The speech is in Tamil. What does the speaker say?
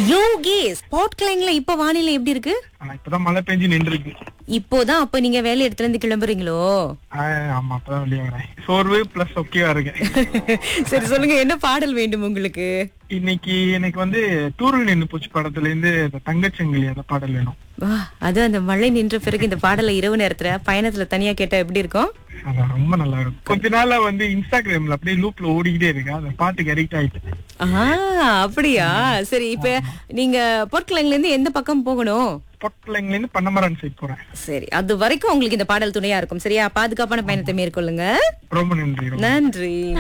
யோகேஷ் ஸ்பாட்கிளைங்ல இப்ப வானிலை எப்படி இருக்கு ஆனா இப்பதான் மழை பெஞ்சு நின்றுருக்கு இப்போதான் அப்ப நீங்க வேலை இடத்துல இருந்து கிளம்புறீங்களோ ஆஹ் ஆமா அப்பதான் வெளியே வரேன் சோர்வு பிளஸ் ஒக்கேவா இருக்கேன் சரி சொல்லுங்க என்ன பாடல் வேண்டும் உங்களுக்கு இன்னைக்கு எனக்கு வந்து தூரில் நின்று பூச்சி படத்துல இருந்து இந்த தங்கச்சங்கிலி அந்த பாடல் வேணும் வா அது அந்த மழை நின்ற பிறகு இந்த பாடலை இரவு நேரத்துல பயணத்துல தனியா கேட்டா எப்படி இருக்கும் அதான் ரொம்ப நல்லா இருக்கும் கொஞ்ச நாளா வந்து இன்ஸ்டாகிராம்ல அப்படியே லூப்ல ஓடிக்கிட்டே இருக்கு அந்த பாட்டுக்கு அடிக்ட் ஆயிட்டு ஆ அப்படியா சரி இப்ப நீங்க பொற்கிழங்குல இருந்து எந்த பக்கம் போகணும் பொட்டலைங்கல இருந்து பண்ணமரான் சைட் போறேன் சரி அது வரைக்கும் உங்களுக்கு இந்த பாடல் துணையா இருக்கும் சரியா பாதுகாப்பான பயணத்தை மேற்கொள்ளுங்க ரொம்ப நன்றி ரொம்ப நன்றி